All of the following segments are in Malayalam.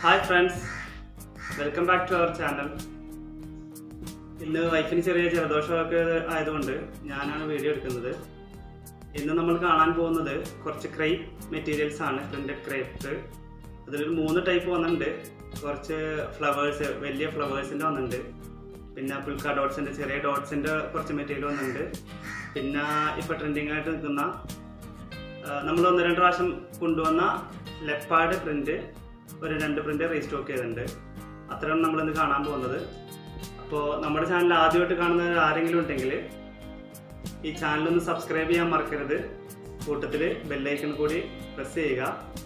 Hi friends welcome back to our channel ഇന്ന് വൈഫിന് ചെറിയ ജലദോഷമൊക്കെ ആയതുകൊണ്ട് ഞാനാണ് വീഡിയോ എടുക്കുന്നത് ഇന്ന് നമ്മൾ കാണാൻ പോകുന്നത് കുറച്ച് ക്രേപ്പ് മെറ്റീരിയൽസ് ആണ് പ്രിന്റഡ് ക്രേപ്പ് അതിലൊരു മൂന്ന് ടൈപ്പ് വന്നിട്ടുണ്ട് കുറച്ച് ഫ്ലവേഴ്സ് വലിയ ഫ്ലവേഴ്സിൻ്റെ വന്നിട്ടുണ്ട് പിന്നെ പുൽക്ക ഡോട്ട്സിൻ്റെ ചെറിയ ഡോട്ട്സിൻ്റെ കുറച്ച് മെറ്റീരിയൽ വന്നിട്ടുണ്ട് പിന്നെ ഇപ്പോൾ ട്രെൻഡിങ് ആയിട്ട് നിൽക്കുന്ന നമ്മൾ ഒന്ന് രണ്ട് പ്രാവശ്യം കൊണ്ടുവന്ന ലെപ്പാഡ് പ്രിന്റ് ഒരു രണ്ട് പ്രിന്റ് റീസ്റ്റോക്ക് ചെയ്തിട്ടുണ്ട് അത്രയാണ് നമ്മളിന്ന് കാണാൻ പോകുന്നത് അപ്പോൾ നമ്മുടെ ചാനൽ ആദ്യമായിട്ട് കാണുന്ന ആരെങ്കിലും ഉണ്ടെങ്കിൽ ഈ ചാനൽ ഒന്ന് സബ്സ്ക്രൈബ് ചെയ്യാൻ മറക്കരുത് കൂട്ടത്തിൽ ബെല്ലൈക്കൺ കൂടി പ്രസ് ചെയ്യുക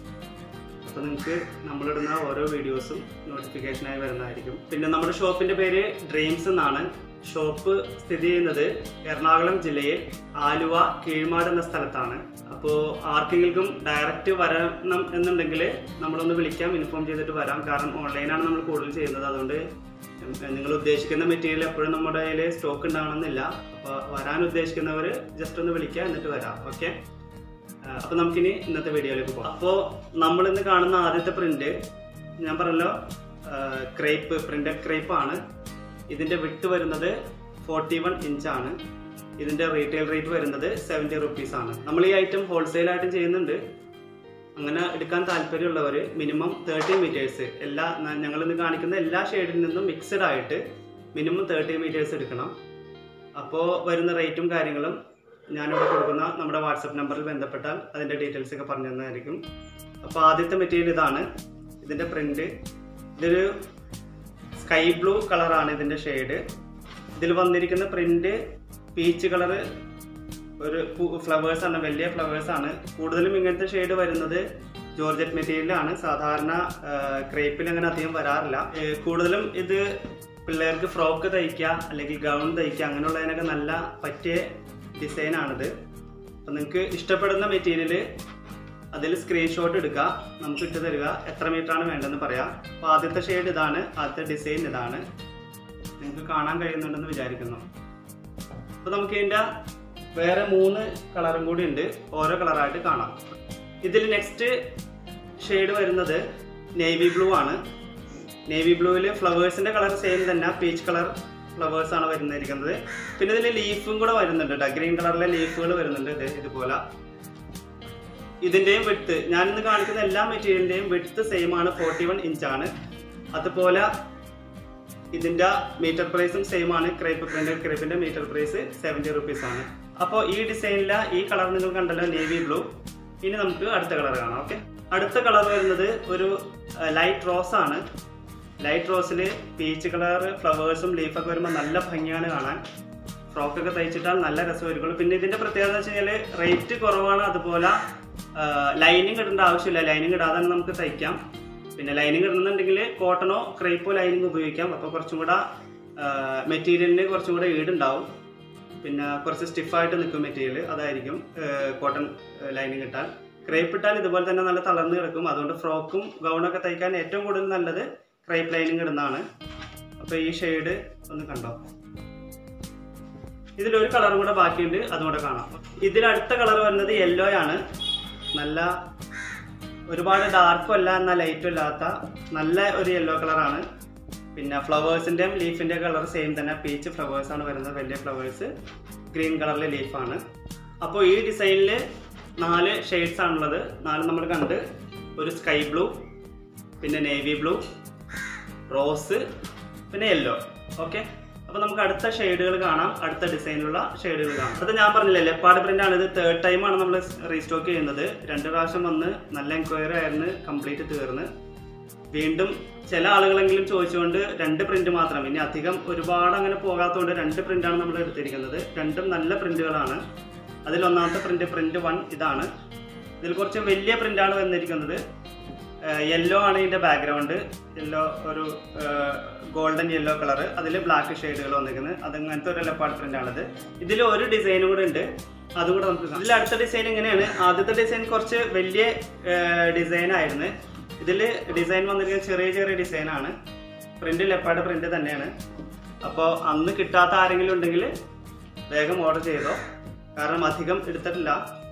അപ്പോൾ നിങ്ങൾക്ക് നമ്മളിടുന്ന ഓരോ വീഡിയോസും നോട്ടിഫിക്കേഷനായി വരുന്നതായിരിക്കും പിന്നെ നമ്മുടെ ഷോപ്പിന്റെ പേര് ഡ്രീംസ് എന്നാണ് ഷോപ്പ് സ്ഥിതി ചെയ്യുന്നത് എറണാകുളം ജില്ലയിൽ ആലുവ കീഴ്മാട് എന്ന സ്ഥലത്താണ് അപ്പോൾ ആർക്കെങ്കിലും ഡയറക്റ്റ് വരണം എന്നുണ്ടെങ്കിൽ നമ്മളൊന്ന് വിളിക്കാം ഇൻഫോം ചെയ്തിട്ട് വരാം കാരണം ഓൺലൈനാണ് നമ്മൾ കൂടുതൽ ചെയ്യുന്നത് അതുകൊണ്ട് നിങ്ങൾ ഉദ്ദേശിക്കുന്ന മെറ്റീരിയൽ എപ്പോഴും നമ്മുടെ കയ്യിൽ സ്റ്റോക്ക് ഉണ്ടാവണമെന്നില്ല അപ്പോൾ വരാൻ ഉദ്ദേശിക്കുന്നവർ ജസ്റ്റ് ഒന്ന് വിളിക്കുക എന്നിട്ട് വരാം ഓക്കെ അപ്പൊ നമുക്കിനി ഇന്നത്തെ വീഡിയോയിലേക്ക് പോകാം അപ്പോൾ നമ്മൾ ഇന്ന് കാണുന്ന ആദ്യത്തെ പ്രിന്റ് ഞാൻ പറഞ്ഞല്ലോ ക്രേപ്പ് പ്രിന്റഡ് ക്രേപ്പ് ആണ് ഇതിന്റെ വിട്ട് വരുന്നത് ഫോർട്ടി വൺ ഇഞ്ച് ആണ് ഇതിന്റെ റീറ്റെയിൽ റേറ്റ് വരുന്നത് സെവൻറ്റി റുപ്പീസ് ആണ് നമ്മൾ ഈ ഐറ്റം ഹോൾസെയിൽ ആയിട്ടും ചെയ്യുന്നുണ്ട് അങ്ങനെ എടുക്കാൻ താല്പര്യമുള്ളവർ മിനിമം തേർട്ടി മീറ്റേഴ്സ് എല്ലാ ഞങ്ങൾ ഇന്ന് കാണിക്കുന്ന എല്ലാ ഷെയ്ഡിൽ നിന്നും മിക്സഡ് ആയിട്ട് മിനിമം തേർട്ടി മീറ്റേഴ്സ് എടുക്കണം അപ്പോൾ വരുന്ന റേറ്റും കാര്യങ്ങളും ഞാനിവിടെ കൊടുക്കുന്ന നമ്മുടെ വാട്സപ്പ് നമ്പറിൽ ബന്ധപ്പെട്ടാൽ അതിൻ്റെ ഡീറ്റെയിൽസ് ഒക്കെ പറഞ്ഞു തന്നതായിരിക്കും അപ്പോൾ ആദ്യത്തെ മെറ്റീരിയൽ ഇതാണ് ഇതിൻ്റെ പ്രിൻ്റ് ഇതൊരു സ്കൈ ബ്ലൂ കളറാണ് ഇതിൻ്റെ ഷെയ്ഡ് ഇതിൽ വന്നിരിക്കുന്ന പ്രിൻ്റ് പീച്ച് കളറ് ഒരു ഫ്ലവേഴ്സ് ആണ് വലിയ ഫ്ലവേഴ്സ് ആണ് കൂടുതലും ഇങ്ങനത്തെ ഷെയ്ഡ് വരുന്നത് ജോർജറ്റ് മെറ്റീരിയലാണ് സാധാരണ ക്രേപ്പിൽ അങ്ങനെ അധികം വരാറില്ല ഏർ കൂടുതലും ഇത് പിള്ളേർക്ക് ഫ്രോക്ക് തയ്ക്കുക അല്ലെങ്കിൽ ഗൗൺ തയ്ക്കുക അങ്ങനെയുള്ളതിനൊക്കെ നല്ല പറ്റിയ ഡിസൈനാണിത് അപ്പം നിങ്ങൾക്ക് ഇഷ്ടപ്പെടുന്ന മെറ്റീരിയൽ അതിൽ സ്ക്രീൻഷോട്ട് എടുക്കുക നമുക്ക് ഇട്ട് തരിക എത്ര മീറ്റർ ആണ് വേണ്ടതെന്ന് പറയാം അപ്പോൾ ആദ്യത്തെ ഷെയ്ഡ് ഇതാണ് ആദ്യത്തെ ഡിസൈൻ ഇതാണ് നിങ്ങൾക്ക് കാണാൻ കഴിയുന്നുണ്ടെന്ന് വിചാരിക്കുന്നു അപ്പോൾ നമുക്ക് ഇതിൻ്റെ വേറെ മൂന്ന് കളറും കൂടി ഉണ്ട് ഓരോ കളറായിട്ട് കാണാം ഇതിൽ നെക്സ്റ്റ് ഷെയ്ഡ് വരുന്നത് നേവി ബ്ലൂ ആണ് നേവി ബ്ലൂവിൽ ഫ്ലവേഴ്സിൻ്റെ കളർ സെയിം തന്നെ പീച്ച് കളർ ഫ്ലവേഴ്സ് ആണ് വരുന്നിരിക്കുന്നത് പിന്നെ ഇതിൽ ലീഫും കൂടെ വരുന്നുണ്ട് കേട്ടോ ഗ്രീൻ കളറിലെ ലീഫുകൾ വരുന്നുണ്ട് ഇത് ഇതുപോലെ ഇതിന്റെയും വിട്ട് ഞാനിന്ന് കാണിക്കുന്ന എല്ലാ മെറ്റീരിയലിന്റെയും വിട്ട് സെയിം ആണ് ഫോർട്ടി വൺ ഇഞ്ച് ആണ് അതുപോലെ ഇതിന്റെ മീറ്റർ പ്രൈസും സെയിം ആണ് ക്രേപ്പ് പ്രിന്റഡ് ക്രേപ്പിന്റെ മീറ്റർ പ്രൈസ് സെവൻറ്റി റുപ്പീസ് ആണ് അപ്പോൾ ഈ ഡിസൈനിലെ ഈ കളർ നിങ്ങൾ കണ്ടല്ലോ നേവി ബ്ലൂ ഇനി നമുക്ക് അടുത്ത കളർ കാണാം ഓക്കെ അടുത്ത കളർ വരുന്നത് ഒരു ലൈറ്റ് റോസ് ആണ് ലൈറ്റ് റോസിൽ പീച്ച് കളർ ഫ്ലവേഴ്സും ലീഫൊക്കെ വരുമ്പോൾ നല്ല ഭംഗിയാണ് കാണാൻ ഫ്രോക്കൊക്കെ തയ്ച്ചിട്ടാൽ നല്ല രസമായിരിക്കുള്ളൂ പിന്നെ ഇതിന്റെ പ്രത്യേകത എന്ന് വെച്ച് കഴിഞ്ഞാൽ റേറ്റ് കുറവാണ് അതുപോലെ ലൈനിങ് ഇടേണ്ട ആവശ്യമില്ല ലൈനിങ് ഇടാതെ തന്നെ നമുക്ക് തയ്ക്കാം പിന്നെ ലൈനിങ് ഇടുന്നുണ്ടെങ്കിൽ കോട്ടണോ ക്രേപ്പോ ലൈനിങ് ഉപയോഗിക്കാം അപ്പോൾ കുറച്ചും കൂടെ മെറ്റീരിയലിന് കുറച്ചും കൂടെ ഈടുണ്ടാവും പിന്നെ കുറച്ച് സ്റ്റിഫായിട്ട് നിൽക്കും മെറ്റീരിയൽ അതായിരിക്കും കോട്ടൺ ലൈനിങ് ഇട്ടാൽ ക്രേപ്പ് ഇട്ടാൽ ഇതുപോലെ തന്നെ നല്ല തളർന്ന് കിടക്കും അതുകൊണ്ട് ഫ്രോക്കും ഗൗണൊക്കെ തയ്ക്കാൻ ഏറ്റവും കൂടുതൽ നല്ലത് ക്രേപ്പ് ലൈനിങ് ഇടുന്നതാണ് അപ്പോൾ ഈ ഷെയ്ഡ് ഒന്ന് കണ്ടോ ഇതിലൊരു കളറും കൂടെ ബാക്കിയുണ്ട് അതും കൂടെ കാണാം ഇതിൽ അടുത്ത കളർ വരുന്നത് യെല്ലോ ആണ് നല്ല ഒരുപാട് ഡാർക്കും അല്ല എന്നാൽ ലൈറ്റും അല്ലാത്ത നല്ല ഒരു യെല്ലോ കളറാണ് പിന്നെ ഫ്ലവേഴ്സിൻ്റെയും ലീഫിൻ്റെ കളർ സെയിം തന്നെ പീച്ച് ഫ്ലവേഴ്സ് ആണ് വരുന്നത് വലിയ ഫ്ലവേഴ്സ് ഗ്രീൻ കളറിലെ ലീഫാണ് അപ്പോൾ ഈ ഡിസൈനിൽ നാല് ഷെയ്ഡ്സ് ആണുള്ളത് നാല് നമ്മൾ കണ്ട് ഒരു സ്കൈ ബ്ലൂ പിന്നെ നേവി ബ്ലൂ റോസ് പിന്നെ യെല്ലോ ഓക്കെ അപ്പോൾ നമുക്ക് അടുത്ത ഷെയ്ഡുകൾ കാണാം അടുത്ത ഡിസൈനിലുള്ള ഷെയ്ഡുകൾ കാണാം അത് ഞാൻ പറഞ്ഞില്ലേ ലെപ്പാട് പ്രിന്റ് ആണ് ഇത് തേർഡ് ടൈമാണ് നമ്മൾ റീസ്റ്റോക്ക് ചെയ്യുന്നത് രണ്ട് പ്രാവശ്യം വന്ന് നല്ല എൻക്വയറി ആയിരുന്നു കംപ്ലീറ്റ് തീർന്ന് വീണ്ടും ചില ആളുകളെങ്കിലും ചോദിച്ചുകൊണ്ട് രണ്ട് പ്രിന്റ് മാത്രം ഇനി അധികം ഒരുപാട് അങ്ങനെ പോകാത്തതുകൊണ്ട് രണ്ട് പ്രിന്റാണ് നമ്മൾ എടുത്തിരിക്കുന്നത് രണ്ടും നല്ല പ്രിന്റുകളാണ് അതിൽ ഒന്നാമത്തെ പ്രിന്റ് പ്രിന്റ് വൺ ഇതാണ് ഇതിൽ കുറച്ച് വലിയ പ്രിന്റാണ് വന്നിരിക്കുന്നത് യെല്ലോ ആണ് ഇതിന്റെ ബാക്ക്ഗ്രൗണ്ട് യെല്ലോ ഒരു ഗോൾഡൻ യെല്ലോ കളർ അതിൽ ബ്ലാക്ക് ഷെയ്ഡുകൾ വന്നിരിക്കുന്നത് അത് അങ്ങനത്തെ ഒരു ലെപ്പാട് പ്രിന്റ് ആണിത് ഇതിൽ ഒരു ഡിസൈനും കൂടെ ഉണ്ട് അതും കൂടെ നമുക്ക് കാണാം. ഇതിൽ അടുത്ത ഡിസൈൻ ഇങ്ങനെയാണ് ആദ്യത്തെ ഡിസൈൻ കുറച്ച് വലിയ ഡിസൈൻ ആയിരുന്നു ഇതിൽ ഡിസൈൻ വന്നിരിക്കുന്നത് ചെറിയ ചെറിയ ഡിസൈൻ ആണ് പ്രിന്റ് ലെപ്പാട് പ്രിന്റ് തന്നെയാണ് അപ്പോൾ അന്ന് കിട്ടാത്ത ആരെങ്കിലും ഉണ്ടെങ്കിൽ വേഗം ഓർഡർ ചെയ്തോ കാരണം അധികം എടുത്തിട്ടില്ല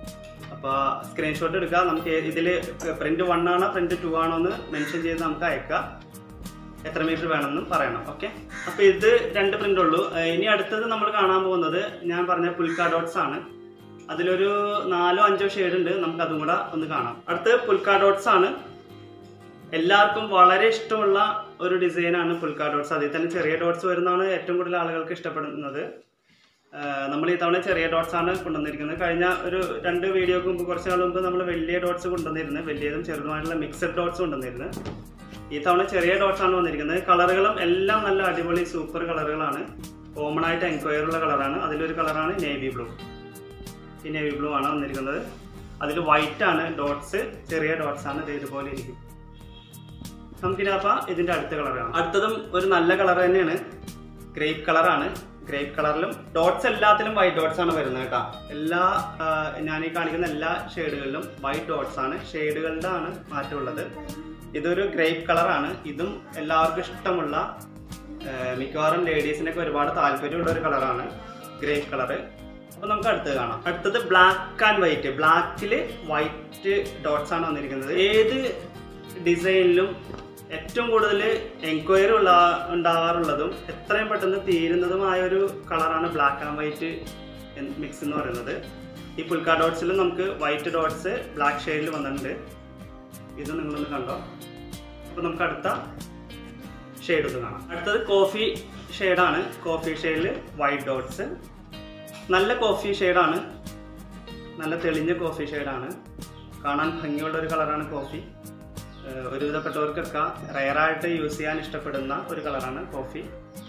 അപ്പോൾ സ്ക്രീൻഷോട്ട് എടുക്കുക നമുക്ക് ഇതിൽ പ്രിന്റ് വൺ ആണോ പ്രിന്റ് ടു ആണോ എന്ന് മെൻഷൻ ചെയ്ത് നമുക്ക് അയക്കാം എത്ര മീറ്റർ വേണമെന്നും പറയണം ഓക്കെ അപ്പോൾ ഇത് രണ്ട് പ്രിന്റ് ഉള്ളൂ ഏഹ് ഇനി അടുത്തത് നമ്മൾ കാണാൻ പോകുന്നത് ഞാൻ പറഞ്ഞ പുൽക്ക ഡോട്ട്സ് ആണ് അതിലൊരു നാലോ അഞ്ചോ ഷെയ്ഡ് ഉണ്ട് നമുക്ക് അതും കൂടെ ഒന്ന് കാണാം അടുത്തത് പുൽക്ക ഡോട്ട്സ് ആണ് എല്ലാവർക്കും വളരെ ഇഷ്ടമുള്ള ഒരു ഡിസൈനാണ് പുൽക്ക ഡോട്ട്സ് അതിൽ തന്നെ ചെറിയ ഡോട്ട്സ് വരുന്നതാണ് ഏറ്റവും കൂടുതൽ ആളുകൾക്ക് ഇഷ്ടപ്പെടുന്നത് ആഹ് നമ്മൾ ഈ തവണ ചെറിയ ഡോട്ട്സ് ആണ് കൊണ്ടുവന്നിരിക്കുന്നത് കഴിഞ്ഞ ഒരു രണ്ട് വീഡിയോക്ക് മുമ്പ് കുറച്ച് നാൾ മുമ്പ് നമ്മൾ വലിയ ഡോട്ട്സ് കൊണ്ടുവന്നിരുന്നത് വലിയതും ചെറുതുമായിട്ടുള്ള മിക്സഡ് ഡോട്ട്സ് കൊണ്ടുവന്നിരുന്നത് ഈ തവണ ചെറിയ ഡോട്ട്സ് ആണ് വന്നിരിക്കുന്നത് കളറുകളും എല്ലാം നല്ല അടിപൊളി സൂപ്പർ കളറുകളാണ് കോമൺ ആയിട്ട് എൻക്വയർ ഉള്ള കളറാണ് അതിലൊരു കളറാണ് നേവി ബ്ലൂ ഈ നേവി ബ്ലൂ ആണ് വന്നിരിക്കുന്നത് അതിൽ വൈറ്റ് ആണ് ഡോട്ട്സ് ചെറിയ ഡോട്ട്സ് ആണ് ഇത് ഇതുപോലെ ഇരിക്കും നമുക്കിനി അപ്പം ഇതിന്റെ അടുത്ത കളറാണ് അടുത്തതും ഒരു നല്ല കളർ തന്നെയാണ് ഗ്രേപ്പ് കളറാണ് ഗ്രേപ്പ് കളറിലും ഡോട്ട്സ് എല്ലാത്തിലും വൈറ്റ് ഡോട്ട്സ് ആണ് വരുന്നത് കേട്ടോ എല്ലാ ആ, ഞാൻ ഈ കാണിക്കുന്ന എല്ലാ ഷെയ്ഡുകളിലും വൈറ്റ് ഡോട്ട്സ് ആണ് ഷെയ്ഡുകളുടെ ആണ് മാറ്റമുള്ളത് ഇതൊരു ഗ്രേപ്പ് കളറാണ് ഇതും എല്ലാവർക്കും ഇഷ്ടമുള്ള ആ, മിക്കവാറും ലേഡീസിനൊക്കെ ഒരുപാട് താല്പര്യമുള്ള ഒരു കളറാണ് ഗ്രേപ്പ് കളറ് അപ്പൊ നമുക്ക് അടുത്തത് കാണാം അടുത്തത് ബ്ലാക്ക് ആൻഡ് വൈറ്റ് ബ്ലാക്കിൽ വൈറ്റ് ഡോട്ട്സ് ആണ് വന്നിരിക്കുന്നത് ഏത് ഡിസൈനിലും ഏറ്റവും കൂടുതൽ എൻക്വയറി ഉള്ള ഉണ്ടാവാറുള്ളതും എത്രയും പെട്ടെന്ന് തീരുന്നതുമായ ഒരു കളറാണ് ബ്ലാക്ക് ആൻഡ് വൈറ്റ് മിക്സ് എന്ന് പറയുന്നത് ഈ പുൽക്ക ഡോട്ട്സിലും നമുക്ക് വൈറ്റ് ഡോട്ട്സ് ബ്ലാക്ക് ഷെയ്ഡിൽ വന്നിട്ടുണ്ട് ഇത് നിങ്ങളൊന്ന് കണ്ടോ അപ്പോൾ നമുക്ക് അടുത്ത ഷെയ്ഡ് ഒന്ന് കാണാം അടുത്തത് കോഫി ഷെയ്ഡാണ് കോഫി ഷെയ്ഡിൽ വൈറ്റ് ഡോട്ട്സ് നല്ല കോഫി ഷെയ്ഡാണ് നല്ല തെളിഞ്ഞ കോഫി ഷെയ്ഡാണ് കാണാൻ ഭംഗിയുള്ള ഒരു കളറാണ് കോഫി ഏഹ് ഒരുവിധപ്പെട്ടവർക്കൊക്കെ റയറായിട്ട് യൂസ് ചെയ്യാൻ ഇഷ്ടപ്പെടുന്ന ഒരു കളറാണ് കോഫി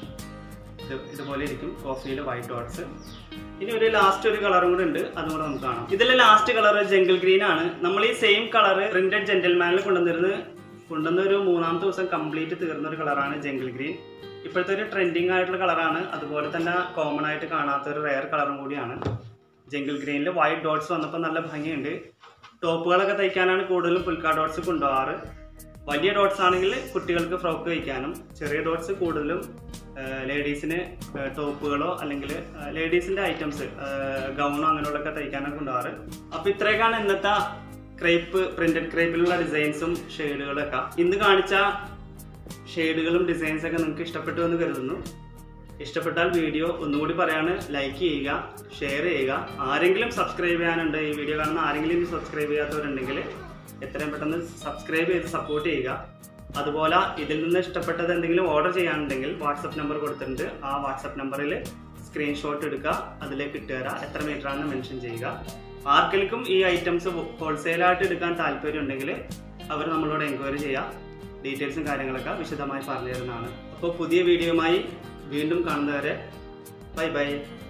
ഇത് ഇതുപോലെ ഇരിക്കും കോഫിയിൽ വൈറ്റ് ഡോട്ട്സ് ഇനി ഒരു ലാസ്റ്റ് ഒരു കളറും കൂടെ ഉണ്ട് അതും കൂടെ നമുക്ക് കാണാം ഇതിലെ ലാസ്റ്റ് കളർ ജംഗിൾ ഗ്രീൻ ആണ് നമ്മൾ ഈ സെയിം കളർ പ്രിന്റഡ് ജെന്റിൽമാനിൽ കൊണ്ടുവന്നിരുന്ന് കൊണ്ടുവന്ന ഒരു മൂന്നാമത്തെ ദിവസം കംപ്ലീറ്റ് തീർന്ന ഒരു കളറാണ് ജംഗിൾ ഗ്രീൻ ഇപ്പോഴത്തെ ഒരു ട്രെൻഡിങ് ആയിട്ടുള്ള കളറാണ് അതുപോലെ തന്നെ കോമൺ ആയിട്ട് കാണാത്ത ഒരു റയർ കളറും കൂടിയാണ് ജംഗിൾ ഗ്രീനിൽ വൈറ്റ് ഡോട്ട്സ് വന്നപ്പോൾ നല്ല ഭംഗിയുണ്ട് ടോപ്പുകളൊക്കെ തയ്ക്കാനാണ് കൂടുതലും പുൽക്ക ഡോട്ട്സ് കൊണ്ടുപോകാറ് വലിയ ഡോട്ട്സ് ആണെങ്കിൽ കുട്ടികൾക്ക് ഫ്രോക്ക് തയ്ക്കാനും ചെറിയ ഡോട്ട്സ് കൂടുതലും ലേഡീസിന് ടോപ്പുകളോ അല്ലെങ്കിൽ ലേഡീസിന്റെ ഐറ്റംസ് ഗൗണോ അങ്ങനെയുള്ളതൊക്കെ തയ്ക്കാനൊക്കെ കൊണ്ടുപോകാറ് അപ്പൊ ഇത്രയൊക്കെയാണ് ഇന്നത്തെ ക്രേപ്പ് പ്രിന്റഡ് ക്രേപ്പിലുള്ള ഡിസൈൻസും ഷെയ്ഡുകളൊക്കെ ഇന്ന് കാണിച്ച ഷെയ്ഡുകളും ഡിസൈൻസ് ഒക്കെ നിങ്ങൾക്ക് ഇഷ്ടപ്പെട്ടു എന്ന് കരുതുന്നു ഇഷ്ടപ്പെട്ടാൽ വീഡിയോ ഒന്നുകൂടി പറയാണ് ലൈക്ക് ചെയ്യുക ഷെയർ ചെയ്യുക ആരെങ്കിലും സബ്സ്ക്രൈബ് ചെയ്യാനുണ്ട് ഈ വീഡിയോ കാണുന്ന ആരെങ്കിലും സബ്സ്ക്രൈബ് ചെയ്യാത്തവരുണ്ടെങ്കിൽ എത്രയും പെട്ടെന്ന് സബ്സ്ക്രൈബ് ചെയ്ത് സപ്പോർട്ട് ചെയ്യുക അതുപോലെ ഇതിൽ നിന്ന് ഇഷ്ടപ്പെട്ടത് എന്തെങ്കിലും ഓർഡർ ചെയ്യാനുണ്ടെങ്കിൽ വാട്സപ്പ് നമ്പർ കൊടുത്തിട്ടുണ്ട് ആ വാട്സപ്പ് നമ്പറിൽ സ്ക്രീൻഷോട്ട് എടുക്കുക അതിലേക്ക് ഇട്ടുതരാം എത്ര മീറ്റർ ആണെന്ന് മെൻഷൻ ചെയ്യുക ആർക്കെങ്കിലും ഈ ഐറ്റംസ് ഹോൾസെയിലായിട്ട് എടുക്കാൻ താല്പര്യം ഉണ്ടെങ്കിൽ അവർ നമ്മളോട് എൻക്വയറി ചെയ്യാം ഡീറ്റെയിൽസും കാര്യങ്ങളൊക്കെ വിശദമായി പറഞ്ഞു തരുന്നതാണ് അപ്പോൾ പുതിയ വീഡിയോയുമായി വീണ്ടും കാണുന്നവരെ ബൈ ബൈ